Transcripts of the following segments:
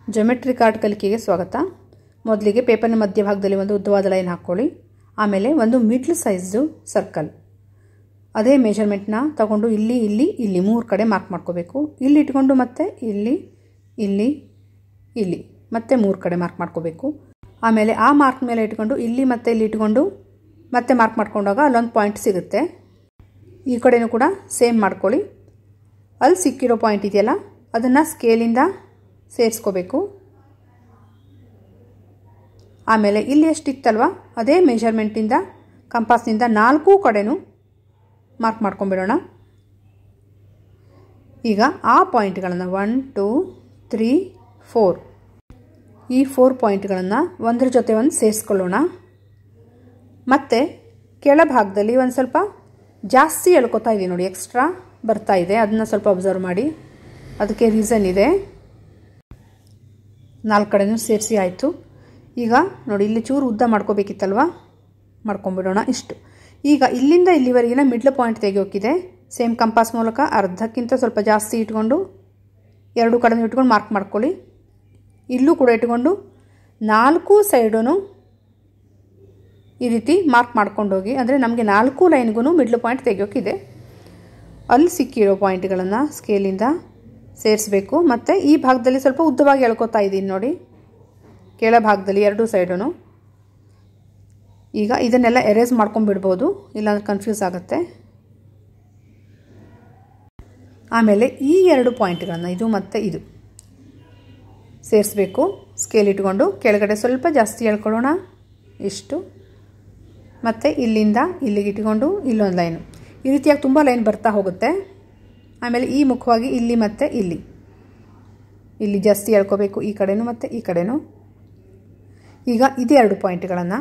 geometry card ಕಲಿಕೆಗೆ ಸ್ವಾಗತ ಮೊದಲಿಗೆ ಪೇಪರ್ನ ಮಧ್ಯಭಾಗದಲ್ಲಿ ಒಂದು ಉದ್ದವಾದ ಲೈನ್ ಹಾಕ್ಕೊಳ್ಳಿ ಆಮೇಲೆ ಒಂದು ಮಿಡ್ಲ್ ಸೈಜ್ದು ಸರ್ಕಲ್ ಅದೇ ಮೆಷರ್ಮೆಂಟ್ನ ತಗೊಂಡು ಇಲ್ಲಿ ಇಲ್ಲಿ ಇಲ್ಲಿ ಮೂರು ಕಡೆ ಮಾರ್ಕ್ ಮಾಡ್ಕೋಬೇಕು ಇಲ್ಲಿ ಇಟ್ಕೊಂಡು ಮತ್ತೆ ಇಲ್ಲಿ ಇಲ್ಲಿ ಇಲ್ಲಿ ಮತ್ತೆ ಮೂರು ಕಡೆ ಮಾರ್ಕ್ ಮಾಡ್ಕೋಬೇಕು ಆಮೇಲೆ ಆ ಮಾರ್ಕ್ ಮೇಲೆ ಇಟ್ಕೊಂಡು ಇಲ್ಲಿ ಮತ್ತೆ ಇಲ್ಲಿ ಇಟ್ಕೊಂಡು ಮತ್ತೆ ಮಾರ್ಕ್ ಮಾಡ್ಕೊಂಡಾಗ ಅಲ್ಲೊಂದು ಪಾಯಿಂಟ್ ಸಿಗುತ್ತೆ ಈ ಕಡೆನೂ ಕೂಡ ಸೇಮ್ ಮಾಡ್ಕೊಳ್ಳಿ ಅಲ್ಲಿ ಸಿಕ್ಕಿರೋ ಪಾಯಿಂಟ್ ಇದೆಯಲ್ಲ ಅದನ್ನು ಸ್ಕೇಲಿಂದ ಸೇರಿಸ್ಕೋಬೇಕು ಆಮೇಲೆ ಇಲ್ಲಿ ಎಷ್ಟಿತ್ತಲ್ವ ಅದೇ ಮೆಷರ್ಮೆಂಟಿಂದ ಕಂಪಾಸ್ನಿಂದ ನಾಲ್ಕು ಕಡೆನೂ ಮಾರ್ಕ್ ಮಾಡ್ಕೊಂಬಿಡೋಣ ಈಗ ಆ ಪಾಯಿಂಟ್ಗಳನ್ನು ಒನ್ ಟೂ ತ್ರೀ ಫೋರ್ ಈ ಫೋರ್ ಪಾಯಿಂಟ್ಗಳನ್ನು ಒಂದರ ಜೊತೆ ಒಂದು ಸೇರಿಸ್ಕೊಳ್ಳೋಣ ಮತ್ತು ಕೆಳಭಾಗದಲ್ಲಿ ಒಂದು ಸ್ವಲ್ಪ ಜಾಸ್ತಿ ಎಳ್ಕೊತಾ ಇದೆ ನೋಡಿ ಎಕ್ಸ್ಟ್ರಾ ಬರ್ತಾ ಇದೆ ಅದನ್ನು ಸ್ವಲ್ಪ ಅಬ್ಸರ್ವ್ ಮಾಡಿ ಅದಕ್ಕೆ ರೀಸನ್ ಇದೆ ನಾಲ್ಕು ಕಡೆನೂ ಸೇರಿಸಿ ಆಯಿತು ಈಗ ನೋಡಿ ಇಲ್ಲಿ ಚೂರು ಉದ್ದ ಮಾಡ್ಕೋಬೇಕಿತ್ತಲ್ವ ಮಾಡ್ಕೊಂಬಿಡೋಣ ಇಷ್ಟು ಈಗ ಇಲ್ಲಿಂದ ಇಲ್ಲಿವರೆಗಿನ ಮಿಡ್ಲ್ ಪಾಯಿಂಟ್ ತೆಗೆಯೋಕಿದೆ ಸೇಮ್ ಕಂಪಾಸ್ ಮೂಲಕ ಅರ್ಧಕ್ಕಿಂತ ಸ್ವಲ್ಪ ಜಾಸ್ತಿ ಇಟ್ಕೊಂಡು ಎರಡು ಕಡೆನೂ ಇಟ್ಕೊಂಡು ಮಾರ್ಕ್ ಮಾಡ್ಕೊಳ್ಳಿ ಇಲ್ಲೂ ಕೂಡ ಇಟ್ಕೊಂಡು ನಾಲ್ಕು ಸೈಡೂ ಈ ರೀತಿ ಮಾರ್ಕ್ ಮಾಡ್ಕೊಂಡೋಗಿ ಅಂದರೆ ನಮಗೆ ನಾಲ್ಕು ಲೈನ್ಗೂ ಮಿಡ್ಲ್ ಪಾಯಿಂಟ್ ತೆಗೆಯೋಕಿದೆ ಅಲ್ಲಿ ಸಿಕ್ಕಿರೋ ಪಾಯಿಂಟ್ಗಳನ್ನು ಸ್ಕೇಲಿಂದ ಸೇರಿಸಬೇಕು ಮತ್ತು ಈ ಭಾಗದಲ್ಲಿ ಸ್ವಲ್ಪ ಉದ್ದವಾಗಿ ಎಳ್ಕೊತಾ ಇದ್ದೀನಿ ನೋಡಿ ಕೆಳಭಾಗದಲ್ಲಿ ಎರಡೂ ಸೈಡೂ ಈಗ ಇದನ್ನೆಲ್ಲ ಎರೇಸ್ ಮಾಡ್ಕೊಂಡ್ಬಿಡ್ಬೋದು ಇಲ್ಲಾಂದ್ರೆ ಕನ್ಫ್ಯೂಸ್ ಆಗುತ್ತೆ ಆಮೇಲೆ ಈ ಎರಡು ಪಾಯಿಂಟ್ಗಳನ್ನು ಇದು ಮತ್ತು ಇದು ಸೇರಿಸ್ಬೇಕು ಸ್ಕೇಲ್ ಇಟ್ಕೊಂಡು ಕೆಳಗಡೆ ಸ್ವಲ್ಪ ಜಾಸ್ತಿ ಎಳ್ಕೊಳ್ಳೋಣ ಇಷ್ಟು ಮತ್ತು ಇಲ್ಲಿಂದ ಇಲ್ಲಿಗೆ ಇಟ್ಕೊಂಡು ಇಲ್ಲೊಂದು ಲೈನು ಈ ರೀತಿಯಾಗಿ ತುಂಬ ಲೈನ್ ಬರ್ತಾ ಹೋಗುತ್ತೆ ಆಮೇಲೆ ಈ ಮುಖವಾಗಿ ಇಲ್ಲಿ ಮತ್ತು ಇಲ್ಲಿ ಇಲ್ಲಿ ಜಾಸ್ತಿ ಎಳ್ಕೋಬೇಕು ಈ ಕಡೆನೂ ಮತ್ತು ಈ ಕಡೆನೂ ಈಗ ಇದೆರಡು ಪಾಯಿಂಟ್ಗಳನ್ನು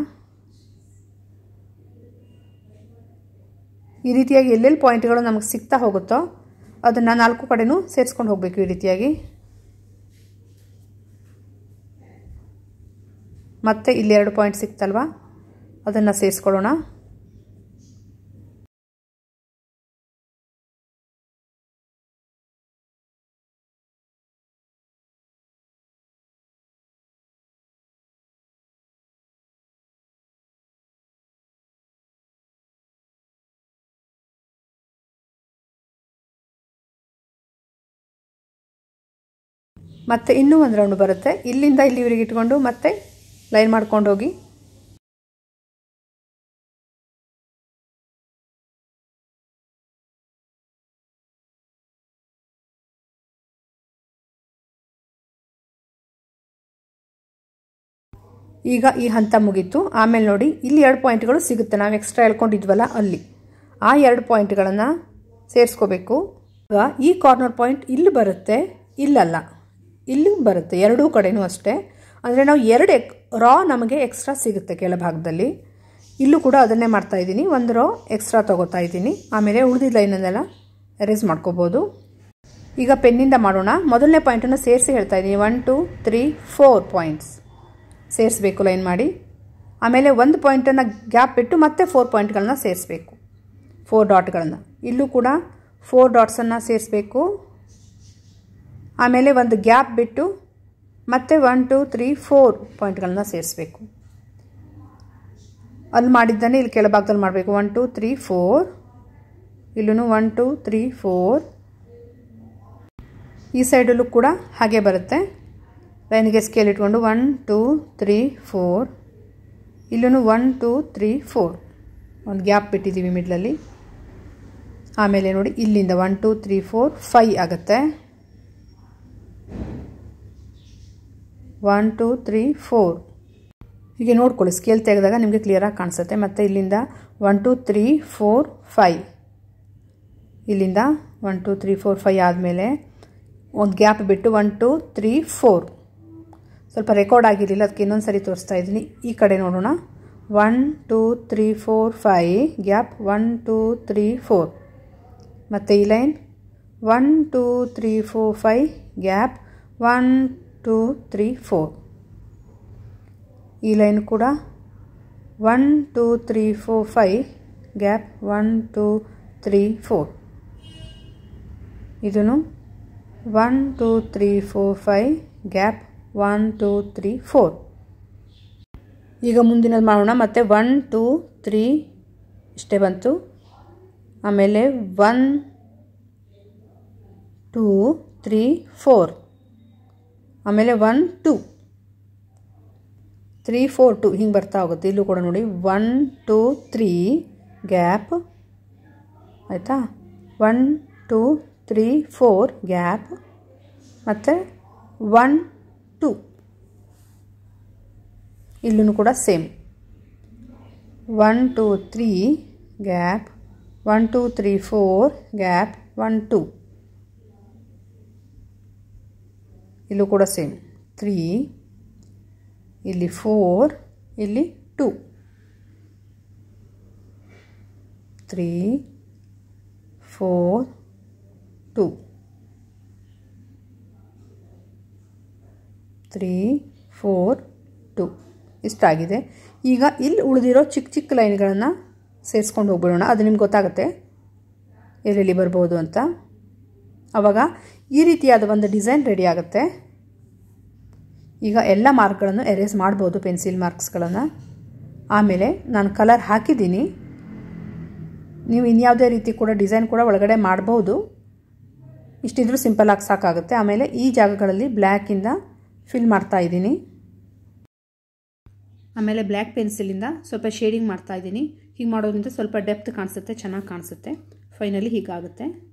ಈ ರೀತಿಯಾಗಿ ಎಲ್ಲೆಲ್ಲಿ ಪಾಯಿಂಟ್ಗಳು ನಮಗೆ ಸಿಗ್ತಾ ಹೋಗುತ್ತೋ ಅದನ್ನು ನಾಲ್ಕು ಕಡೆನೂ ಸೇರಿಸ್ಕೊಂಡು ಹೋಗಬೇಕು ಈ ರೀತಿಯಾಗಿ ಮತ್ತೆ ಇಲ್ಲಿ ಎರಡು ಪಾಯಿಂಟ್ ಸಿಕ್ತಲ್ವಾ ಅದನ್ನು ಸೇರಿಸ್ಕೊಳ್ಳೋಣ ಮತ್ತು ಇನ್ನೂ ಒಂದು ರೌಂಡ್ ಬರುತ್ತೆ ಇಲ್ಲಿಂದ ಇಲ್ಲಿವರೆಗೆ ಇಟ್ಕೊಂಡು ಮತ್ತೆ ಲೈನ್ ಮಾಡ್ಕೊಂಡು ಹೋಗಿ ಈಗ ಈ ಹಂತ ಮುಗೀತು ಆಮೇಲೆ ನೋಡಿ ಇಲ್ಲಿ ಎರಡು ಪಾಯಿಂಟ್ಗಳು ಸಿಗುತ್ತೆ ನಾವು ಎಕ್ಸ್ಟ್ರಾ ಹೇಳ್ಕೊಂಡಿದ್ವಲ್ಲ ಅಲ್ಲಿ ಆ ಎರಡು ಪಾಯಿಂಟ್ಗಳನ್ನು ಸೇರಿಸ್ಕೋಬೇಕು ಈಗ ಈ ಕಾರ್ನರ್ ಪಾಯಿಂಟ್ ಇಲ್ಲಿ ಬರುತ್ತೆ ಇಲ್ಲಲ್ಲ ಇಲ್ಲಿ ಬರುತ್ತೆ ಎರಡೂ ಕಡೆನೂ ಅಷ್ಟೇ ಅಂದರೆ ನಾವು ಎರಡು ಎಕ್ ರಾ ನಮಗೆ ಎಕ್ಸ್ಟ್ರಾ ಸಿಗುತ್ತೆ ಕೆಳಭಾಗದಲ್ಲಿ ಇಲ್ಲೂ ಕೂಡ ಅದನ್ನೇ ಮಾಡ್ತಾ ಇದ್ದೀನಿ ಒಂದು ರಾ ಎಕ್ಸ್ಟ್ರಾ ತೊಗೋತಾ ಇದ್ದೀನಿ ಆಮೇಲೆ ಉಳಿದಿದ್ದ ಲೈನನ್ನೆಲ್ಲ ಎರೇಸ್ ಮಾಡ್ಕೋಬೋದು ಈಗ ಪೆನ್ನಿಂದ ಮಾಡೋಣ ಮೊದಲನೇ ಪಾಯಿಂಟನ್ನು ಸೇರಿಸಿ ಹೇಳ್ತಾ ಇದ್ದೀನಿ one two three four points ಸೇರಿಸ್ಬೇಕು ಲೈನ್ ಮಾಡಿ ಆಮೇಲೆ ಒಂದು ಪಾಯಿಂಟನ್ನು ಗ್ಯಾಪ್ ಬಿಟ್ಟು ಮತ್ತೆ ಫೋರ್ ಪಾಯಿಂಟ್ಗಳನ್ನ ಸೇರಿಸ್ಬೇಕು ಫೋರ್ ಡಾಟ್ಗಳನ್ನು ಇಲ್ಲೂ ಕೂಡ ಫೋರ್ ಡಾಟ್ಸನ್ನು ಸೇರಿಸ್ಬೇಕು ಆಮೇಲೆ ಒಂದು ಗ್ಯಾಪ್ ಬಿಟ್ಟು ಮತ್ತೆ ಒನ್ ಟು ತ್ರೀ ಫೋರ್ ಪಾಯಿಂಟ್ಗಳನ್ನ ಸೇರಿಸ್ಬೇಕು ಅಲ್ಲಿ ಮಾಡಿದ್ದಾನೆ ಇಲ್ಲಿ ಕೆಳಭಾಗದಲ್ಲಿ ಮಾಡಬೇಕು ಒನ್ ಟು ತ್ರೀ ಫೋರ್ ಇಲ್ಲೂ ಒನ್ ಟು ತ್ರೀ ಫೋರ್ ಈ ಸೈಡಲ್ಲೂ ಕೂಡ ಹಾಗೆ ಬರುತ್ತೆ ಲೈನಿಗೆ ಸ್ಕೇಲ್ ಇಟ್ಕೊಂಡು ಒನ್ ಟೂ ತ್ರೀ ಫೋರ್ ಇಲ್ಲೂ ಒನ್ ಟೂ ತ್ರೀ ಫೋರ್ ಒಂದು ಗ್ಯಾಪ್ ಬಿಟ್ಟಿದ್ದೀವಿ ಮಿಡ್ಲಲ್ಲಿ ಆಮೇಲೆ ನೋಡಿ ಇಲ್ಲಿಂದ one two three four five ಆಗುತ್ತೆ ಒನ್ ಟೂ ತ್ರೀ ಫೋರ್ ಹೀಗೆ ನೋಡ್ಕೊಳ್ಳಿ ಸ್ಕೇಲ್ ತೆಗೆದಾಗ ನಿಮಗೆ ಕ್ಲಿಯರಾಗಿ ಕಾಣಿಸುತ್ತೆ ಮತ್ತು ಇಲ್ಲಿಂದ one two three four five ಇಲ್ಲಿಂದ one two three four five ಆದಮೇಲೆ ಒಂದು ಗ್ಯಾಪ್ ಬಿಟ್ಟು ಒನ್ ಟೂ ತ್ರೀ ಫೋರ್ ಸ್ವಲ್ಪ ರೆಕಾರ್ಡ್ ಆಗಿರಲಿಲ್ಲ ಅದಕ್ಕೆ ಇನ್ನೊಂದು ಸರಿ ತೋರಿಸ್ತಾ ಇದ್ದೀನಿ ಈ ಕಡೆ ನೋಡೋಣ one two three four five gap one two three four ಮತ್ತು ಈ line one two three four five gap one two three four ಈ ಲೈನ್ ಕೂಡ one two three four five gap one two three four ಇದೂ one two three four five gap one two three four ಈಗ ಮುಂದಿನದು ಮಾಡೋಣ ಮತ್ತು one two three ಇಷ್ಟೇ ಬಂತು ಆಮೇಲೆ ಒನ್ ಟೂ ತ್ರೀ ಫೋರ್ ಆಮೇಲೆ one two three four two ಹಿಂಗೆ ಬರ್ತಾ ಹೋಗುತ್ತೆ ಇಲ್ಲೂ ಕೂಡ ನೋಡಿ ಒನ್ ಟೂ ತ್ರೀ ಗ್ಯಾಪ್ ಆಯಿತಾ one two three four gap ಮತ್ತು ಒನ್ ಟೂ ಇಲ್ಲೂ ಕೂಡ same one two three gap one two three four gap one two ಇಲ್ಲೂ ಕೂಡ ಸೇಮ್ ತ್ರೀ ಇಲ್ಲಿ ಫೋರ್ ಇಲ್ಲಿ two three four two three four two ಇಷ್ಟಾಗಿದೆ ಈಗ ಇಲ್ಲಿ ಉಳಿದಿರೋ ಚಿಕ್ಕ ಚಿಕ್ಕ ಲೈನ್ಗಳನ್ನು ಸೇರಿಸ್ಕೊಂಡು ಹೋಗ್ಬಿಡೋಣ ಅದು ನಿಮ್ಗೆ ಗೊತ್ತಾಗುತ್ತೆ ಎಲ್ಲೆಲ್ಲಿ ಬರ್ಬೋದು ಅಂತ ಆವಾಗ ಈ ರೀತಿಯಾದ ಒಂದು ಡಿಸೈನ್ ರೆಡಿ ಆಗುತ್ತೆ ಈಗ ಎಲ್ಲ ಮಾರ್ಕ್ಗಳನ್ನು ಎರೇಸ್ ಮಾಡ್ಬೋದು ಪೆನ್ಸಿಲ್ ಮಾರ್ಕ್ಸ್ಗಳನ್ನು ಆಮೇಲೆ ನಾನು ಕಲರ್ ಹಾಕಿದ್ದೀನಿ ನೀವು ಇನ್ಯಾವುದೇ ರೀತಿ ಕೂಡ ಡಿಸೈನ್ ಕೂಡ ಒಳಗಡೆ ಮಾಡ್ಬೋದು ಇಷ್ಟಿದ್ರೂ ಸಿಂಪಲ್ಲಾಗಿ ಸಾಕಾಗುತ್ತೆ ಆಮೇಲೆ ಈ ಜಾಗಗಳಲ್ಲಿ ಬ್ಲ್ಯಾಕಿಂದ ಫಿಲ್ ಮಾಡ್ತಾ ಇದ್ದೀನಿ ಆಮೇಲೆ ಬ್ಲ್ಯಾಕ್ ಪೆನ್ಸಿಲಿಂದ ಸ್ವಲ್ಪ ಶೇಡಿಂಗ್ ಮಾಡ್ತಾ ಇದ್ದೀನಿ ಹೀಗೆ ಮಾಡೋದ್ರಿಂದ ಸ್ವಲ್ಪ ಡೆಪ್ತ್ ಕಾಣಿಸುತ್ತೆ ಚೆನ್ನಾಗಿ ಕಾಣಿಸುತ್ತೆ ಫೈನಲಿ ಹೀಗಾಗುತ್ತೆ